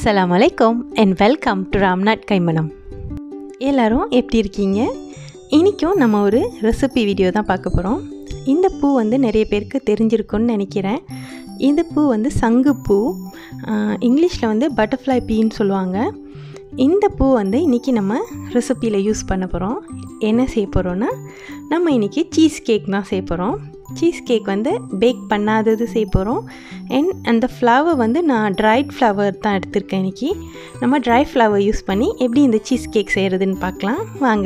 அஸ்ஸலாமு அலைக்கும் and welcome to Ramnad Kaimanam எல்லாரும் எப்படி இருக்கீங்க இன்றைக்கும் நம்ம ஒரு ரெசிபி வீடியோ தான் பார்க்க போகிறோம் இந்த பூ வந்து நிறைய பேருக்கு தெரிஞ்சிருக்கும்னு நினைக்கிறேன் இந்த பூ வந்து சங்குப்பூ இங்கிலீஷில் வந்து பட்டர்ஃப்ளை பீன்னு சொல்லுவாங்க இந்த பூ வந்து இன்றைக்கி நம்ம ரெசிப்பியில் யூஸ் பண்ண போகிறோம் என்ன செய்ய போகிறோன்னா நம்ம இன்றைக்கி சீஸ் கேக் தான் செய்ய போகிறோம் சீஸ் கேக் வந்து பேக் பண்ணாதது செய்ய போகிறோம் அண்ட் அந்த ஃப்ளவர் வந்து நான் ட்ரைட் ஃப்ளவர் தான் எடுத்திருக்கேன் இன்றைக்கி நம்ம ட்ரை ஃப்ளவர் யூஸ் பண்ணி எப்படி இந்த சீஸ் கேக் செய்கிறதுன்னு பார்க்கலாம் வாங்க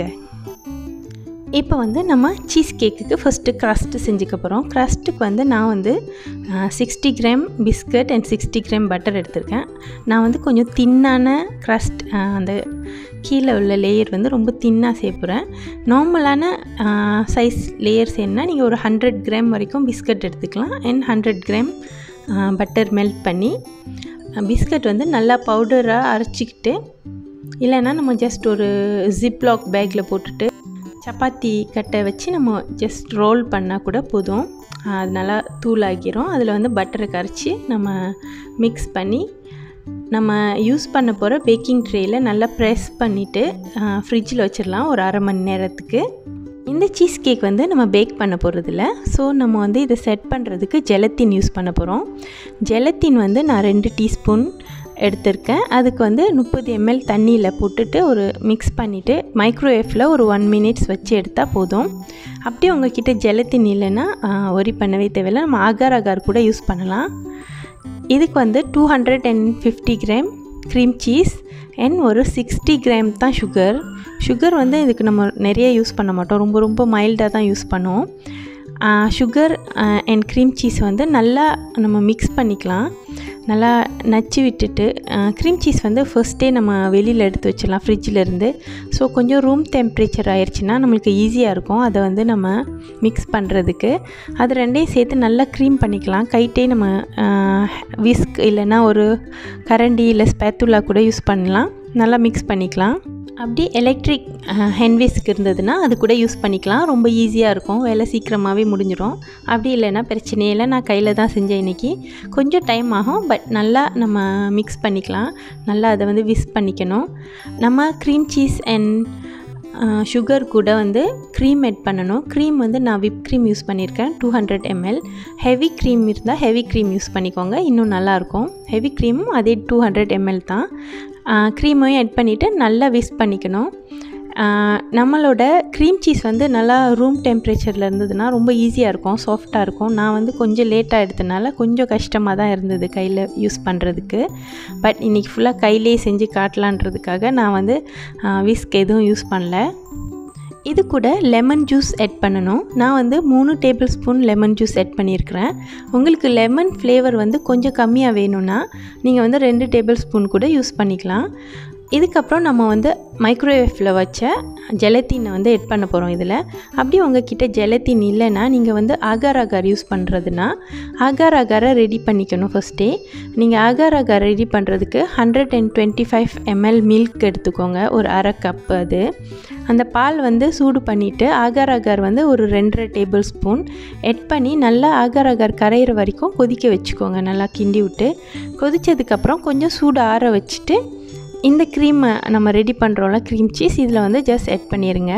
இப்போ வந்து நம்ம சீஸ் கேக்குக்கு ஃபஸ்ட்டு க்ரஸ்ட்டு செஞ்சுக்க போகிறோம் க்ரஸ்ட்டுக்கு வந்து நான் வந்து sixty gram biscuit and sixty gram butter எடுத்திருக்கேன் நான் வந்து கொஞ்சம் தின்னான க்ரஸ்ட் அந்த கீழே உள்ள லேயர் வந்து ரொம்ப தின்னாக சேர்ப்புறேன் நார்மலான சைஸ் லேயர் செய்யணும்னா நீங்கள் ஒரு ஹண்ட்ரட் கிராம் வரைக்கும் பிஸ்கட் எடுத்துக்கலாம் and hundred gram butter melt பண்ணி பிஸ்கட் வந்து நல்லா பவுடராக அரைச்சிக்கிட்டு இல்லைன்னா நம்ம ஜஸ்ட் ஒரு ஜிப்லாக் பேக்கில் போட்டுட்டு சப்பாத்தி கட்டை வச்சு நம்ம ஜஸ்ட் ரோல் பண்ணால் கூட போதும் அது நல்லா தூளாகிரும் அதில் வந்து பட்டரை கரைச்சி நம்ம மிக்ஸ் பண்ணி நம்ம யூஸ் பண்ண போகிற பேக்கிங் ட்ரேயில் நல்லா ப்ரெஸ் பண்ணிவிட்டு ஃப்ரிட்ஜில் வச்சிடலாம் ஒரு அரை மணி நேரத்துக்கு இந்த சீஸ் கேக் வந்து நம்ம பேக் பண்ண போகிறதில்ல ஸோ நம்ம வந்து இதை செட் பண்ணுறதுக்கு ஜெலத்தின் யூஸ் பண்ண போகிறோம் ஜெலத்தின் வந்து நான் ரெண்டு டீஸ்பூன் எடுத்திருக்கேன் அதுக்கு வந்து முப்பது எம்எல் தண்ணியில் போட்டுட்டு ஒரு மிக்ஸ் பண்ணிவிட்டு மைக்ரோவேவில் ஒரு ஒன் மினிட்ஸ் வச்சு எடுத்தால் போதும் அப்படியே உங்ககிட்ட ஜெலத்தின் இல்லைன்னா ஒரி பண்ணவே தேவையில்லை நம்ம ஆகார் ஆகார் கூட யூஸ் பண்ணலாம் இதுக்கு வந்து two hundred and fifty gram cream cheese and ஒரு சிக்ஸ்டி கிராம் தான் சுகர் சுகர் வந்து இதுக்கு நம்ம நிறைய யூஸ் பண்ண மாட்டோம் ரொம்ப ரொம்ப மைல்டாக தான் யூஸ் பண்ணுவோம் சுகர் அண்ட் க்ரீம் சீஸ் வந்து நல்லா நம்ம மிக்ஸ் பண்ணிக்கலாம் நல்லா நச்சு விட்டுட்டு க்ரீம் சீஸ் வந்து ஃபர்ஸ்ட்டே நம்ம வெளியில் எடுத்து வச்சிடலாம் ஃப்ரிட்ஜில் இருந்து ஸோ கொஞ்சம் ரூம் டெம்ப்ரேச்சர் ஆயிடுச்சுன்னா நம்மளுக்கு ஈஸியாக இருக்கும் அதை வந்து நம்ம மிக்ஸ் பண்ணுறதுக்கு அது ரெண்டையும் சேர்த்து நல்லா க்ரீம் பண்ணிக்கலாம் கைட்டே நம்ம விஸ்க் இல்லைன்னா ஒரு கரண்டி இல்லை ஸ்பேத்துலா கூட யூஸ் பண்ணலாம் நல்லா மிக்ஸ் பண்ணிக்கலாம் அப்படி எலக்ட்ரிக் ஹென்விஸ்க் இருந்ததுன்னா அது கூட யூஸ் பண்ணிக்கலாம் ரொம்ப ஈஸியாக இருக்கும் வேலை சீக்கிரமாகவே முடிஞ்சிடும் அப்படி இல்லைன்னா பிரச்சனையே இல்லை நான் கையில் தான் செஞ்சேன் இன்றைக்கி கொஞ்சம் டைம் ஆகும் பட் நல்லா நம்ம மிக்ஸ் பண்ணிக்கலாம் நல்லா அதை வந்து விஸ் பண்ணிக்கணும் நம்ம க்ரீம் சீஸ் அண்ட் சுகர் கூட வந்து க்ரீம் எட் பண்ணணும் க்ரீம் வந்து நான் விப் க்ரீம் யூஸ் பண்ணியிருக்கேன் two hundred ML heavy cream இருந்தால் ஹெவி க்ரீம் யூஸ் பண்ணிக்கோங்க இன்னும் நல்லாயிருக்கும் ஹெவி க்ரீமும் அதே டூ ஹண்ட்ரட் எம்எல் தான் க்ரீமையும் எட் பண்ணிவிட்டு நல்லா விஸ் பண்ணிக்கணும் நம்மளோட க்ரீம் சீஸ் வந்து நல்லா ரூம் டெம்ப்ரேச்சரில் இருந்ததுன்னா ரொம்ப ஈஸியாக இருக்கும் சாஃப்டாக இருக்கும் நான் வந்து கொஞ்சம் லேட்டாக எடுத்தனால கொஞ்சம் கஷ்டமாக தான் இருந்தது கையில் யூஸ் பண்ணுறதுக்கு பட் இன்றைக்கி ஃபுல்லாக கையிலே செஞ்சு காட்டலான்றதுக்காக நான் வந்து விஸ்க் எதுவும் யூஸ் பண்ணல இது கூட லெமன் ஜூஸ் எட் பண்ணணும் நான் வந்து மூணு tablespoon lemon juice add பண்ணியிருக்கிறேன் உங்களுக்கு லெமன் ஃப்ளேவர் வந்து கொஞ்சம் கம்மியாக வேணும்னா நீங்கள் வந்து ரெண்டு டேபிள் ஸ்பூன் கூட யூஸ் பண்ணிக்கலாம் இதுக்கப்புறம் நம்ம வந்து மைக்ரோவேவில் வச்ச ஜெலத்தீனை வந்து எட் பண்ண போகிறோம் இதில் அப்படி உங்ககிட்ட ஜெலத்தீன் இல்லைன்னா நீங்கள் வந்து ஆகார் ஆகார் யூஸ் பண்ணுறதுனா ஆகார் ஆகாரை ரெடி பண்ணிக்கணும் ஃபஸ்ட்டே நீங்கள் ஆகார் ஆகார் ரெடி பண்ணுறதுக்கு hundred and twenty five ML milk எடுத்துக்கோங்க ஒரு அரை கப் அது அந்த பால் வந்து சூடு பண்ணிவிட்டு ஆகார் ஆகார் வந்து ஒரு ரெண்டரை டேபிள் ஸ்பூன் எட் பண்ணி நல்லா ஆகார் ஆகார் கரையிற வரைக்கும் கொதிக்க வச்சுக்கோங்க நல்லா கிண்டி விட்டு கொதித்ததுக்கப்புறம் கொஞ்சம் சூடு ஆற வச்சுட்டு இந்த க்ரீமை நம்ம ரெடி பண்ணுறோம்ல க்ரீம் சீஸ் இதில் வந்து ஜஸ்ட் எட் பண்ணிடுங்க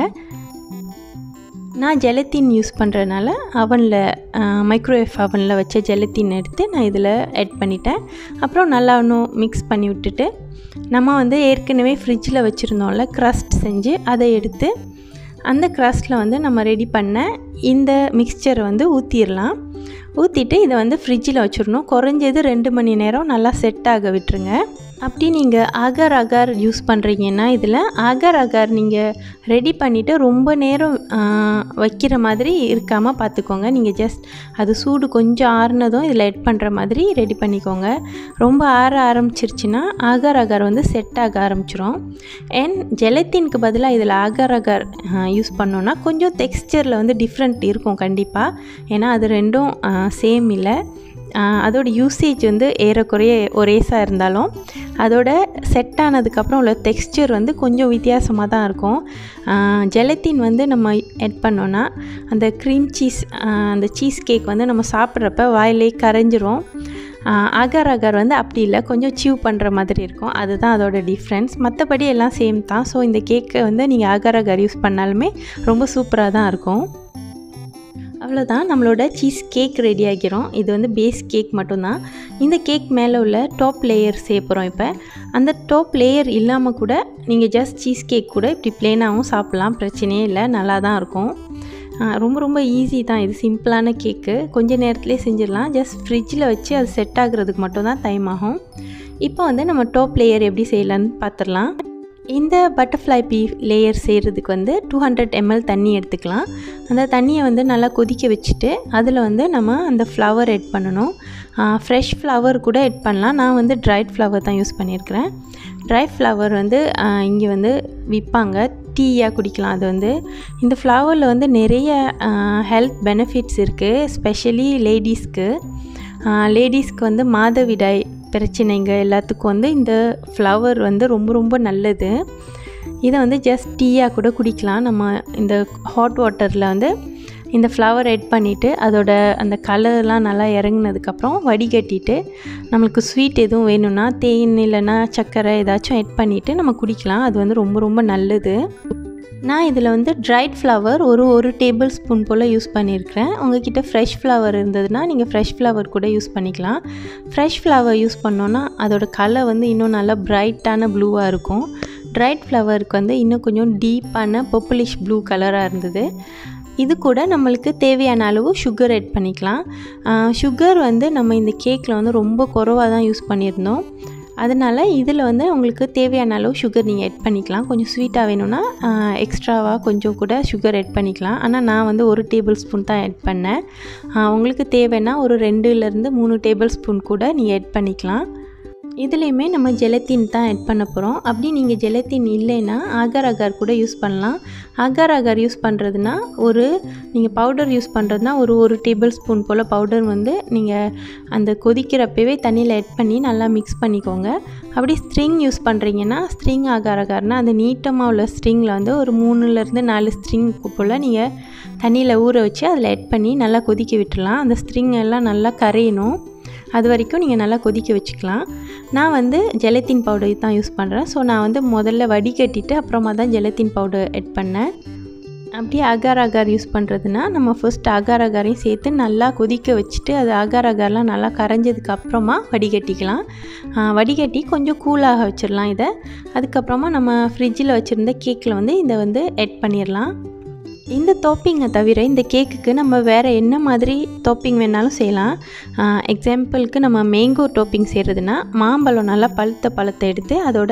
நான் ஜெலத்தின் யூஸ் பண்ணுறதுனால அவனில் மைக்ரோவேவ் அவனில் வச்ச ஜெலத்தின் எடுத்து நான் இதில் எட் பண்ணிட்டேன் அப்புறம் நல்லா இன்னும் மிக்ஸ் பண்ணி விட்டுட்டு நம்ம வந்து ஏற்கனவே ஃப்ரிட்ஜில் வச்சுருந்தோம்ல க்ரஸ்ட் செஞ்சு அதை எடுத்து அந்த க்ரஸ்ட்டில் வந்து நம்ம ரெடி பண்ண இந்த மிக்சரை வந்து ஊற்றிடலாம் ஊற்றிட்டு இதை வந்து ஃப்ரிட்ஜில் வச்சிடணும் குறைஞ்சது ரெண்டு மணி நேரம் நல்லா செட் ஆக விட்டுருங்க அப்படி நீங்கள் ஆகார் ஆகார் யூஸ் பண்ணுறீங்கன்னா இதில் ஆகார் ஆகார் நீங்கள் ரெடி பண்ணிவிட்டு ரொம்ப நேரம் வைக்கிற மாதிரி இருக்காமல் பார்த்துக்கோங்க நீங்கள் ஜஸ்ட் அது சூடு கொஞ்சம் ஆறுனதும் இதில் எட் பண்ணுற மாதிரி ரெடி பண்ணிக்கோங்க ரொம்ப ஆற ஆரம்பிச்சிருச்சுன்னா ஆகார் ஆகார் வந்து செட் ஆக ஆரம்பிச்சிரும் அண்ட் ஜெலத்தினுக்கு பதிலாக இதில் ஆகார் ஆகார் யூஸ் பண்ணோன்னா கொஞ்சம் டெக்ஸ்டரில் வந்து டிஃப்ரெண்ட் இருக்கும் கண்டிப்பாக ஏன்னா அது ரெண்டும் சேம் இல்லை அதோட யூசேஜ் வந்து ஏறக்குறைய ஒரேஸாக இருந்தாலும் அதோட செட் ஆனதுக்கப்புறம் உள்ள டெக்ஸ்சர் வந்து கொஞ்சம் வித்தியாசமாக தான் இருக்கும் ஜெலத்தின் வந்து நம்ம எட் பண்ணோன்னா அந்த க்ரீம் சீஸ் அந்த சீஸ் கேக் வந்து நம்ம சாப்பிட்றப்ப வாயிலே கரைஞ்சிரும் அகர் அகர் வந்து அப்படி இல்லை கொஞ்சம் சீவ் பண்ணுற மாதிரி இருக்கும் அதுதான் அதோட டிஃப்ரென்ஸ் மற்றபடி எல்லாம் சேம் தான் ஸோ இந்த கேக்கை வந்து நீங்கள் அகர் அகர் யூஸ் பண்ணாலுமே ரொம்ப சூப்பராக தான் இருக்கும் அவ்வளோதான் நம்மளோட சீஸ் கேக் ரெடி ஆகிரும் இது வந்து பேஸ் கேக் மட்டும்தான் இந்த கேக் மேலே உள்ள டாப் லேயர் சேர்ப்புறோம் இப்போ அந்த டாப் லேயர் இல்லாமல் கூட நீங்கள் ஜஸ்ட் சீஸ் கேக் கூட இப்படி ப்ளெயினாகவும் சாப்பிட்லாம் பிரச்சனையே இல்லை நல்லா தான் இருக்கும் ரொம்ப ரொம்ப ஈஸி தான் இது சிம்பிளான கேக்கு கொஞ்சம் நேரத்துலேயே செஞ்சிடலாம் ஜஸ்ட் ஃப்ரிட்ஜில் வச்சு அது செட் ஆகுறதுக்கு மட்டும்தான் டைம் ஆகும் இப்போ வந்து நம்ம டாப் லேயர் எப்படி செய்யலான்னு பார்த்துடலாம் இந்த பட்டர்ஃப்ளை பீ லேயர் செய்கிறதுக்கு வந்து டூ ஹண்ட்ரட் எம்எல் தண்ணி எடுத்துக்கலாம் அந்த தண்ணியை வந்து நல்லா கொதிக்க வச்சுட்டு அதில் வந்து நம்ம அந்த ஃப்ளவர் எட் பண்ணணும் ஃப்ரெஷ் ஃப்ளவர் கூட எட் பண்ணலாம் நான் வந்து ட்ரைட் ஃப்ளவர் தான் யூஸ் பண்ணியிருக்கிறேன் ட்ரை ஃப்ளவர் வந்து இங்கே வந்து விற்பாங்க டீயாக குடிக்கலாம் அது வந்து இந்த ஃப்ளவரில் வந்து நிறைய ஹெல்த் பெனிஃபிட்ஸ் இருக்குது ஸ்பெஷலி லேடிஸ்க்கு லேடிஸ்க்கு வந்து மாதவிடாய் பிரச்சனைங்க எல்லாத்துக்கும் வந்து இந்த ஃப்ளவர் வந்து ரொம்ப ரொம்ப நல்லது இதை வந்து ஜஸ்ட் டீயாக கூட குடிக்கலாம் நம்ம இந்த ஹாட் வாட்டரில் வந்து இந்த ஃப்ளவர் எட் பண்ணிவிட்டு அதோட அந்த கலர்லாம் நல்லா இறங்கினதுக்கப்புறம் வடிகட்டிட்டு நம்மளுக்கு ஸ்வீட் எதுவும் வேணும்னா தேன் இல்லைன்னா சர்க்கரை ஏதாச்சும் எட் பண்ணிவிட்டு நம்ம குடிக்கலாம் அது வந்து ரொம்ப ரொம்ப நல்லது நான் இதில் வந்து ட்ரைட் ஃப்ளவர் ஒரு ஒரு டேபிள் ஸ்பூன் போல் யூஸ் பண்ணியிருக்கிறேன் உங்ககிட்ட ஃப்ரெஷ் ஃப்ளவர் இருந்ததுன்னா நீங்கள் ஃப்ரெஷ் ஃப்ளவர் கூட யூஸ் பண்ணிக்கலாம் ஃப்ரெஷ் ஃப்ளவர் யூஸ் பண்ணோன்னா அதோட கலர் வந்து இன்னும் நல்லா பிரைட்டான ப்ளூவாக இருக்கும் ட்ரைட் ஃப்ளவருக்கு வந்து இன்னும் கொஞ்சம் டீப்பான பர்பிளிஷ் ப்ளூ கலராக இருந்தது இது கூட நம்மளுக்கு தேவையான அளவு சுகர் ஆட் பண்ணிக்கலாம் சுகர் வந்து நம்ம இந்த கேக்கில் வந்து ரொம்ப குறவாக தான் யூஸ் பண்ணியிருந்தோம் அதனால் இதில் வந்து உங்களுக்கு தேவையான அளவு சுகர் நீங்கள் எட் பண்ணிக்கலாம் கொஞ்சம் ஸ்வீட்டாக வேணும்னா எக்ஸ்ட்ராவாக கொஞ்சம் கூட சுகர் எட் பண்ணிக்கலாம் ஆனால் நான் வந்து ஒரு டேபிள் ஸ்பூன் தான் எட் பண்ணேன் உங்களுக்கு தேவைன்னா ஒரு ரெண்டுலேருந்து மூணு டேபிள் ஸ்பூன் கூட நீங்கள் எட் பண்ணிக்கலாம் இதுலேயுமே நம்ம ஜெலத்தின் தான் ஆட் பண்ண போகிறோம் அப்படி நீங்கள் ஜெலத்தின் இல்லைன்னா அகர் அகர் கூட யூஸ் பண்ணலாம் அகர் அகர் யூஸ் பண்ணுறதுனா ஒரு நீங்கள் பவுடர் யூஸ் பண்ணுறதுனா ஒரு ஒரு டேபிள் ஸ்பூன் போல் பவுடர் வந்து நீங்கள் அந்த கொதிக்கிறப்பவே தண்ணியில் ஆட் பண்ணி நல்லா மிக்ஸ் பண்ணிக்கோங்க அப்படி ஸ்ட்ரிங் யூஸ் பண்ணுறீங்கன்னா ஸ்ட்ரிங் அகர் அகர்னால் அந்த நீட்டமாக உள்ள ஸ்ட்ரிங்கில் வந்து ஒரு மூணுலேருந்து நாலு ஸ்ட்ரிங் போல் நீங்கள் தண்ணியில் ஊற வச்சு அதில் ஆட் பண்ணி நல்லா கொதிக்க விட்டுடலாம் அந்த ஸ்ட்ரிங் எல்லாம் நல்லா கரையணும் அது வரைக்கும் நீங்கள் நல்லா கொதிக்க வச்சுக்கலாம் நான் வந்து ஜெலத்தின் பவுடர் தான் யூஸ் பண்ணுறேன் ஸோ நான் வந்து முதல்ல வடிகட்டிட்டு அப்புறமா தான் ஜெலத்தின் பவுடர் எட் பண்ணேன் அப்படியே அகார் அகார் யூஸ் பண்ணுறதுனா நம்ம ஃபர்ஸ்ட் அகார் அகாரையும் சேர்த்து நல்லா கொதிக்க வச்சுட்டு அது அகார் அகார்லாம் நல்லா கரைஞ்சதுக்கு அப்புறமா வடிகட்டிக்கலாம் வடிகட்டி கொஞ்சம் கூலாக வச்சிடலாம் இதை அதுக்கப்புறமா நம்ம ஃப்ரிட்ஜில் வச்சுருந்த கேக்கில் வந்து இதை வந்து எட் பண்ணிடலாம் இந்த டாப்பிங்கை தவிர இந்த கேக்குக்கு நம்ம வேறு என்ன மாதிரி டாப்பிங் வேணாலும் செய்யலாம் எக்ஸாம்பிளுக்கு நம்ம மேங்கோ டாப்பிங் செய்கிறதுனா மாம்பழம் நல்லா பழுத்த பழத்தை எடுத்து அதோட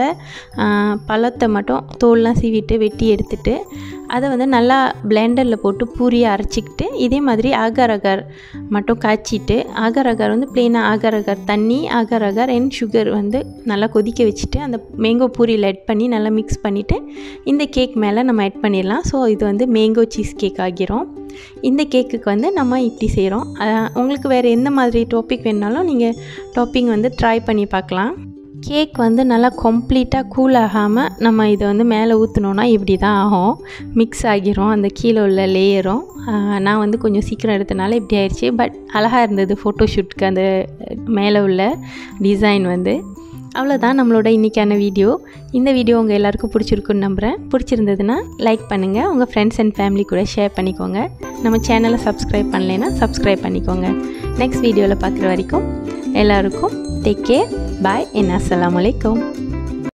பழத்தை மட்டும் தோல்லாம் சீவிட்டு வெட்டி எடுத்துட்டு அதை வந்து நல்லா பிளெண்டரில் போட்டு பூரியை அரைச்சிக்கிட்டு இதே மாதிரி ஆகார் அகார் மட்டும் காய்ச்சிட்டு ஆகார் அகார் வந்து ப்ளெயினாக ஆகார் அகார் தண்ணி ஆகார் அகார் அண்ட் சுகர் வந்து நல்லா கொதிக்க வச்சுட்டு அந்த மேங்கோ பூரியில் ஆட் பண்ணி நல்லா மிக்ஸ் பண்ணிவிட்டு இந்த கேக் மேலே நம்ம ஆட் பண்ணிடலாம் ஸோ இது வந்து மேங்கோ சீஸ் கேக் ஆகிரும் இந்த கேக்குக்கு வந்து நம்ம இப்படி செய்கிறோம் உங்களுக்கு வேறு எந்த மாதிரி டாபிக் வேணுனாலும் நீங்கள் டாப்பிங் வந்து ட்ரை பண்ணி பார்க்கலாம் கேக் வந்து நல்லா கம்ப்ளீட்டாக கூல் ஆகாமல் நம்ம இதை வந்து மேலே ஊற்றினோன்னா இப்படி தான் ஆகும் மிக்ஸ் ஆகிரும் அந்த கீழே உள்ள லேயரும் நான் வந்து கொஞ்சம் சீக்கிரம் எடுத்தனால இப்படி ஆயிடுச்சு பட் அழகாக இருந்தது ஃபோட்டோஷூட்டுக்கு அந்த மேலே உள்ள டிசைன் வந்து அவ்வளோதான் நம்மளோட இன்றைக்கான வீடியோ இந்த வீடியோ உங்கள் எல்லாருக்கும் பிடிச்சிருக்குன்னு நம்புகிறேன் பிடிச்சிருந்ததுன்னா லைக் பண்ணுங்கள் உங்கள் ஃப்ரெண்ட்ஸ் அண்ட் ஃபேமிலி கூட ஷேர் பண்ணிக்கோங்க நம்ம சேனலை சப்ஸ்கிரைப் பண்ணலைன்னா சப்ஸ்கிரைப் பண்ணிக்கோங்க நெக்ஸ்ட் வீடியோவில் பார்க்குற வரைக்கும் எல்லாருக்கும் டேக் கேர் பாய் என்ன அஸ்லாம் வலைக்கம்